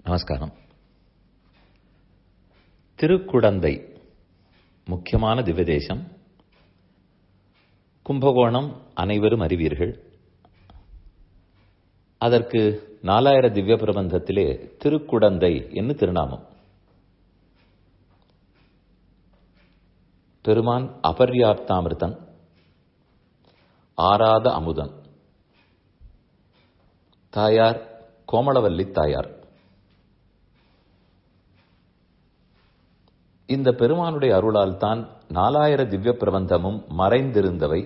நமஸ்காரம் திருக்குடந்தை முக்கியமான திவ்யதேசம் கும்பகோணம் அனைவரும் அறிவீர்கள் அதற்கு நாலாயிர திவ்ய பிரபந்தத்திலே திருக்குடந்தை என்று திருநாமம் பெருமான் அபர்யாப்தாமிருதன் ஆராத அமுதன் தாயார் கோமளவல்லி தாயார் இந்த பெருமானுடைய அருளால் தான் நாலாயிர திவ்ய பிரபந்தமும் மறைந்திருந்தவை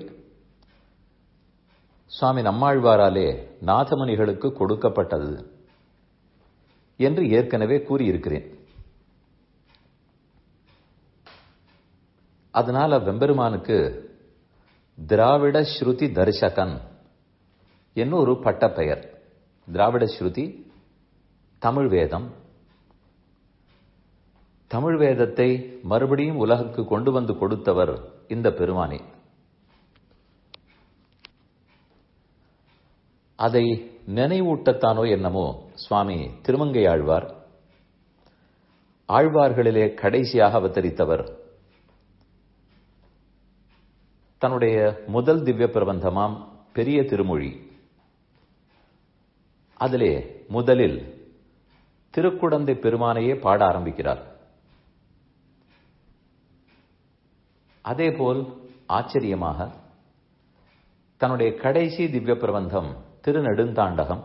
சுவாமி நம்மாழ்வாராலே நாதமுனிகளுக்கு கொடுக்கப்பட்டது என்று ஏற்கனவே கூறியிருக்கிறேன் அதனால் வெம்பெருமானுக்கு திராவிட ஸ்ருதி தரிசகன் என்ன ஒரு பட்டப்பெயர் திராவிட ஸ்ருதி தமிழ் வேதம் தமிழ் வேதத்தை மறுபடியும் உலகுக்கு கொண்டு வந்து கொடுத்தவர் இந்த பெருமானே அதை நினைவூட்டத்தானோ என்னமோ சுவாமி திருமங்கை ஆழ்வார் ஆழ்வார்களிலே கடைசியாக அவதரித்தவர் தன்னுடைய முதல் திவ்ய பிரபந்தமாம் பெரிய திருமொழி அதிலே முதலில் திருக்குடந்தை பெருமானையே பாட ஆரம்பிக்கிறார் அதேபோல் ஆச்சரியமாக தன்னுடைய கடைசி திவ்ய பிரபந்தம் திருநெடுந்தாண்டகம்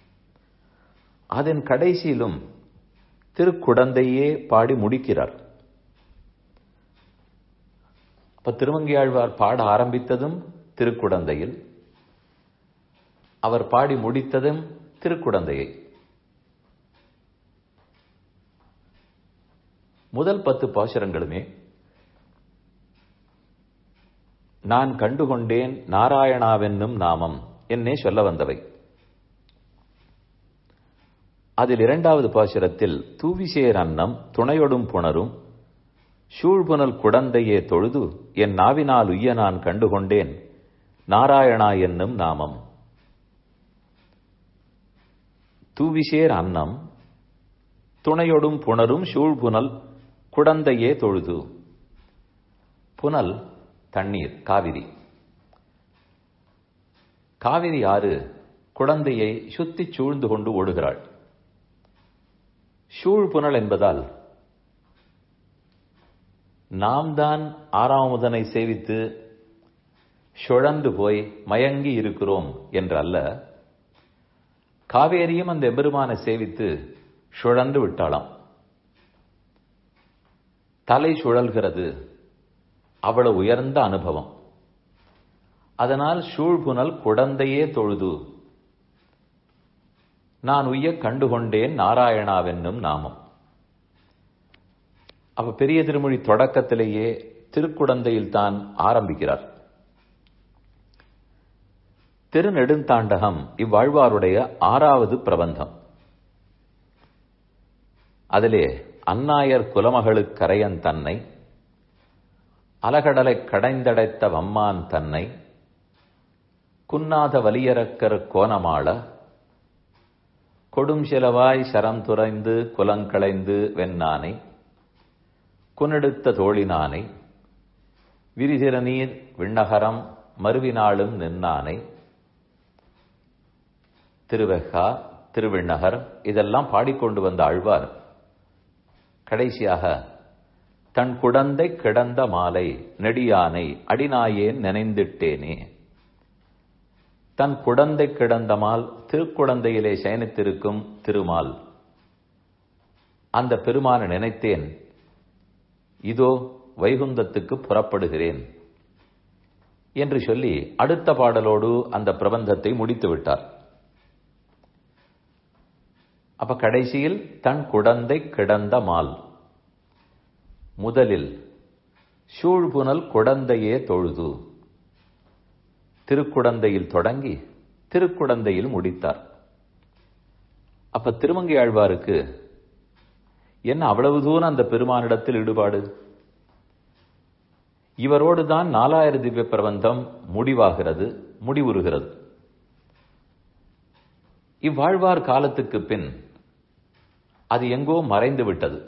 அதன் கடைசியிலும் திருக்குடந்தையே பாடி முடிக்கிறார் அப்ப திருமங்கையாழ்வார் பாட ஆரம்பித்ததும் திருக்குடந்தையில் அவர் பாடி முடித்ததும் திருக்குடந்தையை முதல் பத்து பாசுரங்களுமே நான் கண்டுகொண்டேன் நாராயணாவென்னும் நாமம் என்னே சொல்ல வந்தவை அதில் இரண்டாவது பாசுரத்தில் தூவிசேர் அன்னம் துணையொடும் புணரும் சூழ்புனல் குடந்தையே தொழுது என் நாவினால் உய்ய நான் கண்டுகொண்டேன் நாராயணா என்னும் நாமம் தூவிசேர் அன்னம் துணையொடும் புணரும் சூழ்புனல் குடந்தையே தொழுது புனல் தண்ணீர் காவிரி காவிரி ஆறு குழந்தையை சுத்தி சூழ்ந்து கொண்டு ஓடுகிறாள் சூழ்புனல் என்பதால் நாம் தான் ஆறாமுதனை சேவித்து சுழந்து போய் மயங்கி இருக்கிறோம் என்றல்ல காவேரியும் அந்த எபெருமானை சேவித்து சுழந்து விட்டாளாம் தலை சுழல்கிறது அவ்வளவு உயர்ந்த அனுபவம் அதனால் சூழ்புனல் குடந்தையே தொழுது நான் உய்ய கண்டுகொண்டேன் நாராயணாவென்னும் நாமம் அப்ப பெரிய திருமொழி தொடக்கத்திலேயே திருக்குடந்தையில் தான் ஆரம்பிக்கிறார் திருநெடுந்தாண்டகம் இவ்வாழ்வாருடைய ஆறாவது பிரபந்தம் அதிலே அந்நாயர் குலமகளுக்கரையன் தன்னை அலகடலை கடைந்தடைத்த வம்மான் தன்னை குன்னாத வலியரக்கர் கோணமாள கொடும் சிலவாய் சரம் துறைந்து குலங்களைந்து வெண்ணானை குனெடுத்த தோழினானை விரிதிர நீர் விண்ணகரம் மறுவினாளும் நின்னானை திருவெகா திருவிண்ணகர் இதெல்லாம் பாடிக்கொண்டு வந்த ஆழ்வார் கடைசியாக தன் குடந்தை கிடந்த மாலை நெடியானை அடிநாயேன் நினைந்திட்டேனே தன் குடந்தை கிடந்தமால் திருக்குடந்தையிலே சயனித்திருக்கும் திருமால் அந்த பெருமான நினைத்தேன் இதோ வைகுந்தத்துக்கு புறப்படுகிறேன் என்று சொல்லி அடுத்த பாடலோடு அந்த பிரபந்தத்தை முடித்து விட்டார் அப்ப கடைசியில் தன் குடந்தை கிடந்த மால் முதலில் சூழ்புனல் குடந்தையே தொழுது திருக்குடந்தையில் தொடங்கி திருக்குடந்தையில் முடித்தார் அப்ப திருமங்கை ஆழ்வாருக்கு என்ன அவ்வளவு தூரம் அந்த பெருமானிடத்தில் ஈடுபாடு இவரோடு தான் நாலாயிர திவ்ய பிரபந்தம் முடிவாகிறது முடிவுறுகிறது இவ்வாழ்வார் காலத்துக்கு பின் அது எங்கோ மறைந்து விட்டது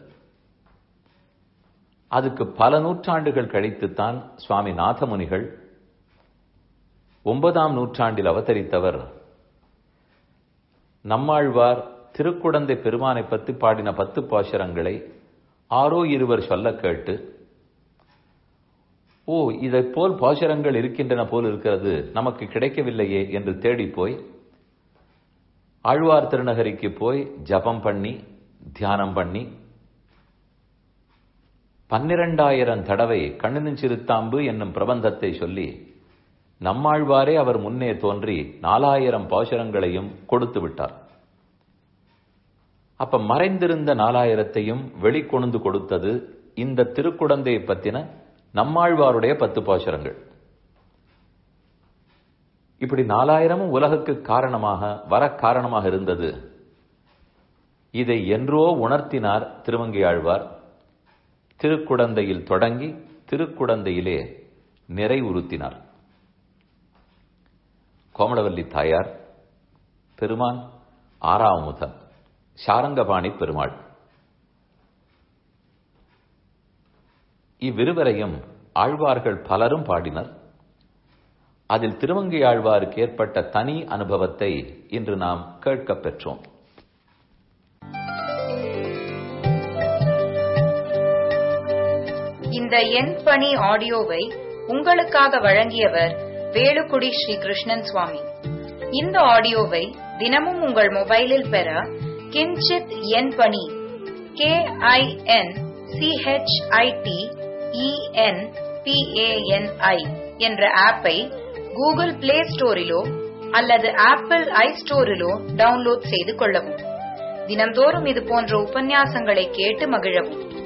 அதுக்கு பல நூற்றாண்டுகள் கழித்துத்தான் சுவாமி நாதமுனிகள் ஒன்பதாம் நூற்றாண்டில் அவதரித்தவர் நம்மாழ்வார் திருக்குடந்தை பெருமானை பற்றி பாடின பத்து பாசுரங்களை ஆரோ இருவர் சொல்ல கேட்டு ஓ இதை போல் பாசுரங்கள் இருக்கின்றன போல் இருக்கிறது நமக்கு கிடைக்கவில்லையே என்று தேடி போய் ஆழ்வார் திருநகரிக்கு போய் ஜபம் பண்ணி தியானம் பண்ணி பன்னிரண்டாயிரம் தடவை கண்ணின் சிறுத்தாம்பு என்னும் பிரபந்தத்தை சொல்லி நம்மாழ்வாரே அவர் முன்னே தோன்றி நாலாயிரம் பாசுரங்களையும் கொடுத்து விட்டார் அப்ப மறைந்திருந்த நாலாயிரத்தையும் வெளிக்கொணர்ந்து கொடுத்தது இந்த திருக்குடந்தையை பத்தின நம்மாழ்வாருடைய பத்து பாசுரங்கள் இப்படி நாலாயிரமும் உலகுக்கு காரணமாக வர காரணமாக இருந்தது இதை என்றோ உணர்த்தினார் திருவங்கி ஆழ்வார் திருக்குடந்தையில் தொடங்கி திருக்குடந்தையிலே நிறைவுறுத்தினார் கோமடவல்லி தாயார் பெருமான் ஆறாமுதன் சாரங்கபாணி பெருமாள் இவ்விருவரையும் ஆழ்வார்கள் பலரும் பாடினர் அதில் திருவங்கை ஆழ்வாருக்கு ஏற்பட்ட தனி அனுபவத்தை இன்று நாம் கேட்கப் பெற்றோம் இந்த எண் பணி ஆடியோவை உங்களுக்காக வழங்கியவர் வேலுக்குடி ஸ்ரீ கிருஷ்ணன் சுவாமி இந்த ஆடியோவை தினமும் உங்கள் மொபைலில் பெற கிஞ்சித் எண் பணி கே ஐ என் சிஹெச்ஐடி இஎன் பிஏஎன்ஐ என்ற ஆப்பை கூகுள் பிளே ஸ்டோரிலோ அல்லது ஆப்பிள் ஐ ஸ்டோரிலோ டவுன்லோட் செய்து கொள்ளவும் தினந்தோறும் இது போன்ற உபன்யாசங்களை கேட்டு மகிழவும்